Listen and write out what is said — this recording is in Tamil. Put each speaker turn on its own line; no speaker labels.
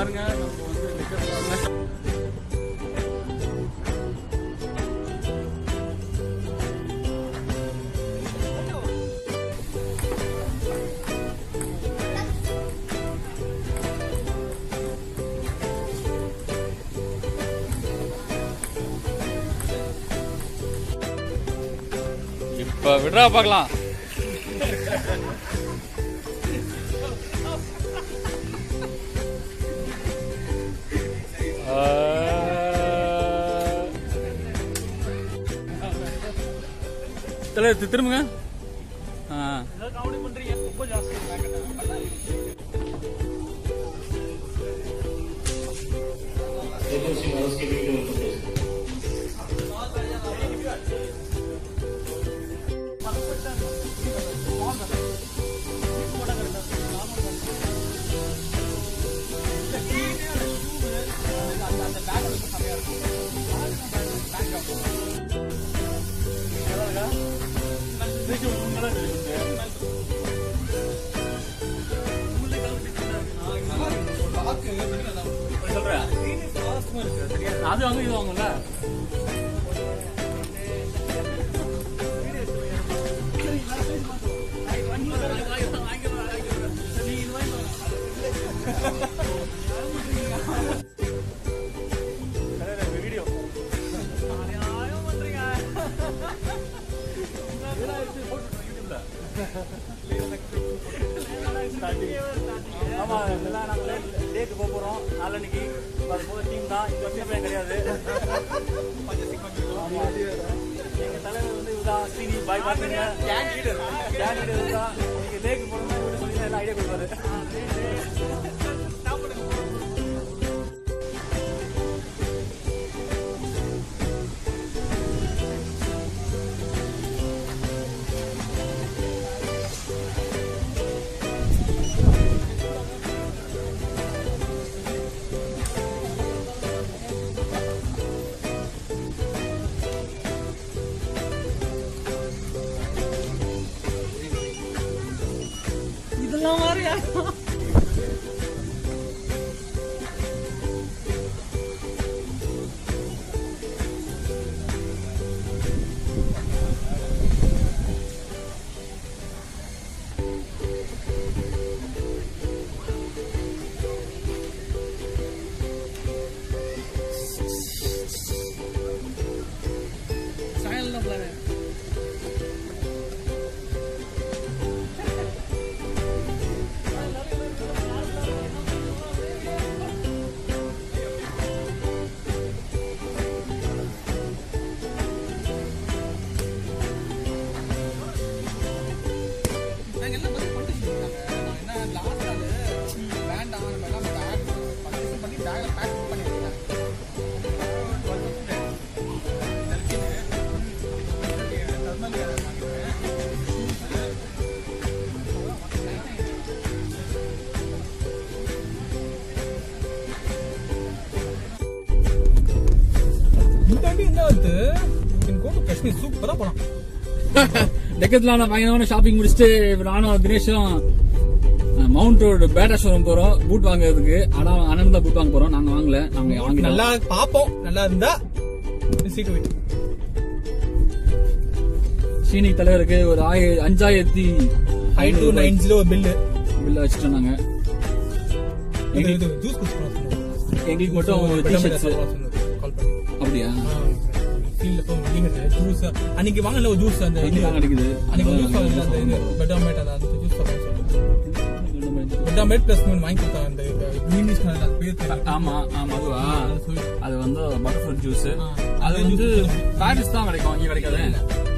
பாருங்க நம்ம வந்து liquor- இப்ப விடுறா பார்க்கலாம் தலைவர் தி- திரும்புங்க ஆ
காமெடி பண்றீங்க ரொம்ப ஜாஸ்தி
சொல்றேன் அது வாங்க இது வாங்கல
வீடியோ பண்றீங்க ஆமா இதெல்லாம் நாங்க டேட் போக போறோம் நாளன்னைக்கு அது போக டீம் தான் இந்த வருஷம் பையன் கிடையாது ஆமா. எங்க தலைவர் வந்து இதுதான் ஸ்ரீனி பாய் பாத்தீங்க கேங் லீடர் கேங் லீடர் இதுதான் நீங்க லேக்கு போகணும்னா இவரு சொல்லி எல்லாம் ஐடியா கொடுப்பாரு இதெல்லாம் மாதிரியா சாயங்காலம் பிளான்
நாங்க எல்லாம் பதில் பண்ணிட்டு சொல்லிருக்காங்க. நான் என்ன last நாளு, வேண்டாம், நம்ம எல்லாம் bag purchase பண்ணி bag ல pack பண்ணிருக்கேன். இந்த வண்டி என்ன வருது கோட்டு காஷ்மீர் சூப்பரா போலாம்
டெக்கத்துல பயங்கரமான ஷாப்பிங் முடிச்சுட்டு இப்ப நானும் தினேஷும் மவுண்ட் ரோடு பேட்டா ஷோரூம் போறோம் பூட் வாங்குறதுக்கு ஆனா அண்ணன் தான் பூட் வாங்க போறோம் நாங்க வாங்கல நாங்க வாங்கி
நல்லா பாப்போம் நல்லா இருந்தா சீட்டு வெயிட்
சீனி தலைவருக்கு ஒரு ஆய அஞ்சாயிரத்தி
five two nine zero bill
பில்ல வச்சுட்டோம் நாங்க
இது இது ஜூஸ் குடிச்சு
எங்களுக்கு மட்டும் டிஷர்ட்ஸ்
கால் பண்ணி
அப்படியா
ஃபீல்ட்ல போய் நீங்க ஜூஸ் அன்னைக்கு வாங்கல ஒரு ஜூஸ் அந்த இது
இதுதான் கிடைக்குது
அன்னைக்கு ஒரு ஜூஸ் வாங்கல அந்த இது பெட்டாமேட் அந்த அந்த ஜூஸ் வாங்க பெட்டாமேட் பிளஸ் மூணு வாங்கி கொடுத்தாங்க அந்த கிரீனிஷ் கலர் அது பேர் தெரியல
ஆமா ஆமா அதுவா
அது சொல்லி
அது வந்து பட்டர்ஃப்ரூட் ஜூஸ்
ஆ.
அது வந்து பாரிஸ் தான் கிடைக்கும் இங்க கிடைக்காது